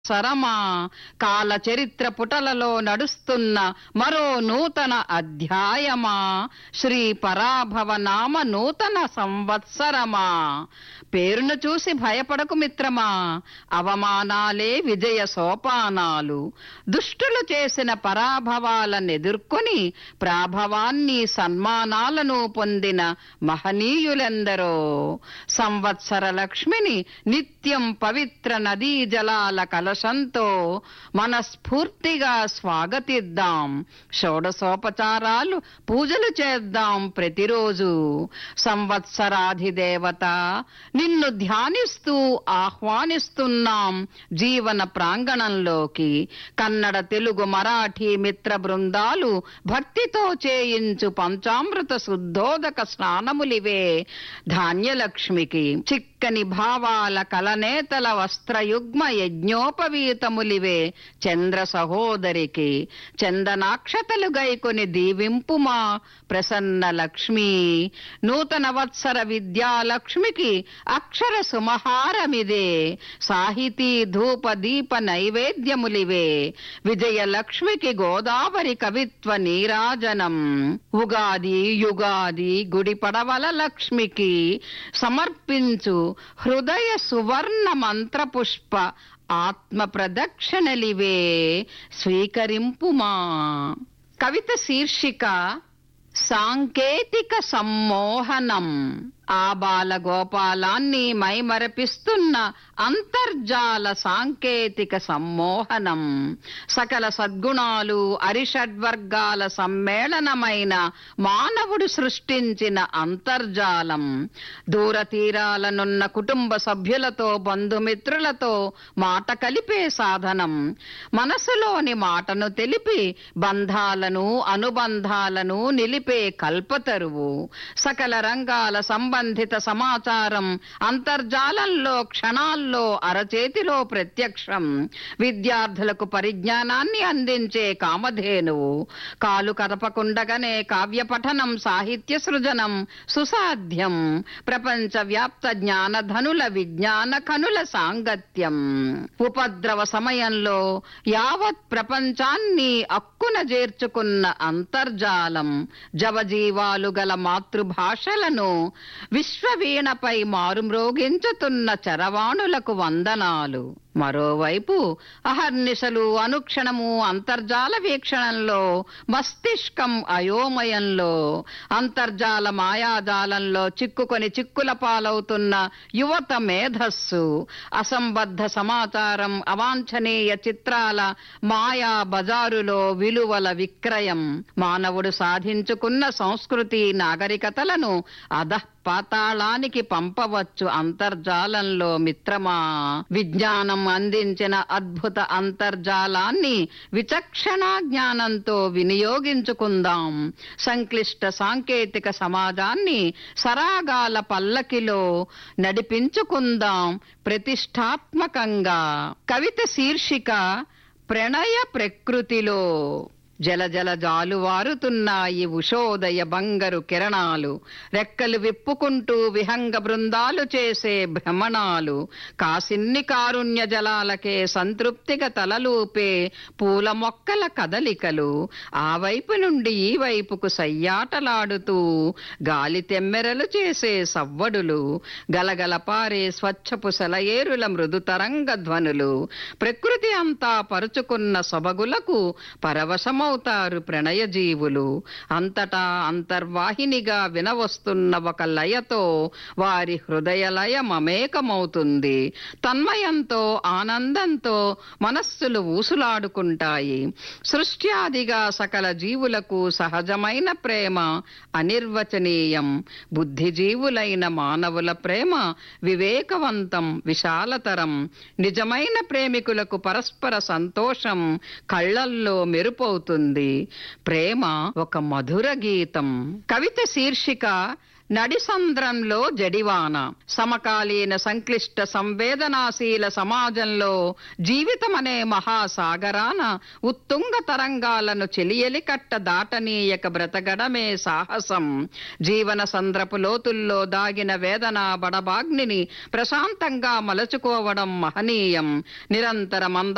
సరమా కాల చరిత్ర పుటలలో నడుస్తున్న మరో నూతన అధ్యాయమా శ్రీ పరాభవ నామ నూతన సంవత్సరమా పేరును చూసి భయపడకు మిత్రమా అవమానాలే విజయ సోపానాలు దుష్టులు చేసిన పరాభవాలను ఎదుర్కొని ప్రాభవాన్ని సన్మానాలను పొందిన మహనీయులెందరో సంవత్సర లక్ష్మిని నిత్యం పవిత్ర నదీ జలాల కలశంతో మనస్ఫూర్తిగా స్వాగతిద్దాం షోడశోపచారాలు పూజలు చేద్దాం ప్రతిరోజు సంవత్సరాధిదేవత నిన్ను ధ్యానిస్తూ ఆహ్వానిస్తున్నాం జీవన ప్రాంగణంలోకి కన్నడ తెలుగు మరాఠీ మిత్ర బృందాలు భక్తితో చేయించు పంచామృత శుద్ధోదక స్నానములివే ధాన్యలక్ష్మికి చిక్కని భావాల కలనేతల వస్త్రయుగ్మ యజ్ఞోపవీతములివే చంద్ర సహోదరికి చందనాక్షతలు గైకొని దీవింపుమా ప్రసన్న లక్ష్మి నూతన వత్సర విద్యాలక్ష్మికి అక్షర సుమహారమిదే సాహితీ ధూప దీప నైవేద్యములివే విజయలక్ష్మికి గోదావరి కవిత్వ నీరాజనం ఉగాది యుగాది గుడి పడవల లక్ష్మికి సమర్పించు హృదయ సువర్ణ మంత్ర పుష్ప ఆత్మ ప్రదక్షిణలివే స్వీకరింపుమా కవిత శీర్షిక సాంకేతిక సమ్మోహనం ఆబాల గోపాలాన్ని మైమరపిస్తున్న అంతర్జాల సాంకేతిక సమ్మోహనం సకల సద్గుణాలు అరిషడ్వర్గాల సమ్మేళనమైన మానవుడు సృష్టించిన అంతర్జాలం దూర తీరాలనున్న కుటుంబ సభ్యులతో బంధుమిత్రులతో మాట కలిపే సాధనం మనసులోని మాటను తెలిపి బంధాలను అనుబంధాలను నిలిపే కల్పతరువు సకల రంగాల సంబంధిత సమాచారం అంతర్జాలంలో క్షణాల్లో అరచేతిలో ప్రత్యక్షం విద్యార్థులకు పరిజ్ఞానాన్ని అందించే కామధేనువు కాలు కదపకుండగానే కావ్య పఠనం సాహిత్య సృజనం సుసాధ్యం ప్రపంచ వ్యాప్త జ్ఞానధనుల విజ్ఞాన కనుల సాంగత్యం ఉపద్రవ సమయంలో యావత్ ప్రపంచాన్ని అక్కున చేర్చుకున్న అంతర్జాలం జవజీవాలు గల మాతృభాషలను విశ్వవీణపై మారుమ్రోగించుతున్న చరవాణులకు వందనాలు మరోవైపు అహర్నిశలు అనుక్షణము అంతర్జాల వీక్షణంలో మస్తిష్కం అయోమయంలో అంతర్జాల మాయాజాలంలో చిక్కుకొని చిక్కుల పాలవుతున్న యువత మేధస్సు అసంబద్ధ సమాచారం అవాంఛనీయ చిత్రాల మాయా బజారులో విలువల విక్రయం మానవుడు సాధించుకున్న సంస్కృతి నాగరికతలను అధః పాతాళానికి పంపవచ్చు అంతర్జాలంలో మిత్రమా విజ్ఞానం అందించిన అద్భుత అంతర్జాలాన్ని విచక్షణ జ్ఞానంతో వినియోగించుకుందాం సంక్లిష్ట సాంకేతిక సమాజాన్ని సరాగాల పల్లకిలో నడిపించుకుందాం ప్రతిష్టాత్మకంగా కవిత శీర్షిక ప్రణయ ప్రకృతిలో జల జల జాలువారుతున్నాయి ఉషోదయ బంగరు కిరణాలు రెక్కలు విప్పుకుంటూ విహంగ బృందాలు చేసే భ్రమణాలు కాసిన్ని కారుణ్య జలాలకే సంతృప్తిగా తలలూపే పూల మొక్కల కదలికలు ఆ వైపు నుండి ఈ వైపుకు సయ్యాటలాడుతూ గాలి తెమ్మెరలు చేసే సవ్వడులు గలగల పారే స్వచ్ఛపు సెలయేరుల మృదు తరంగ ధ్వనులు ప్రకృతి అంతా పరుచుకున్న సొబగులకు పరవశమౌ అవుతారు ప్రణయ జీవులు అంతటా అంతర్వాహినిగా వినవస్తున్న ఒక లయతో వారి హృదయ లయ మమేకమవుతుంది తన్మయంతో ఆనందంతో మనస్సులు ఊసులాడుకుంటాయి సృష్ట్యాదిగా సకల జీవులకు సహజమైన ప్రేమ అనిర్వచనీయం బుద్ధిజీవులైన మానవుల ప్రేమ వివేకవంతం విశాలతరం నిజమైన ప్రేమికులకు పరస్పర సంతోషం కళ్లల్లో మెరుపవుతుంది ప్రేమ ఒక మధుర గీతం కవిత శీర్షిక నడిసంద్రంలో జడివాన సమకాలీన సంక్లిష్ట సంవేదనాశీల సమాజంలో జీవితమనే మహాసాగరాన ఉత్తుంగ తరంగాలను చెలియలి కట్ట దాటనీయక బ్రతకడమే సాహసం జీవన సంద్రపు లోతుల్లో దాగిన వేదన బడబాగ్నిని ప్రశాంతంగా మలచుకోవడం మహనీయం నిరంతర మంద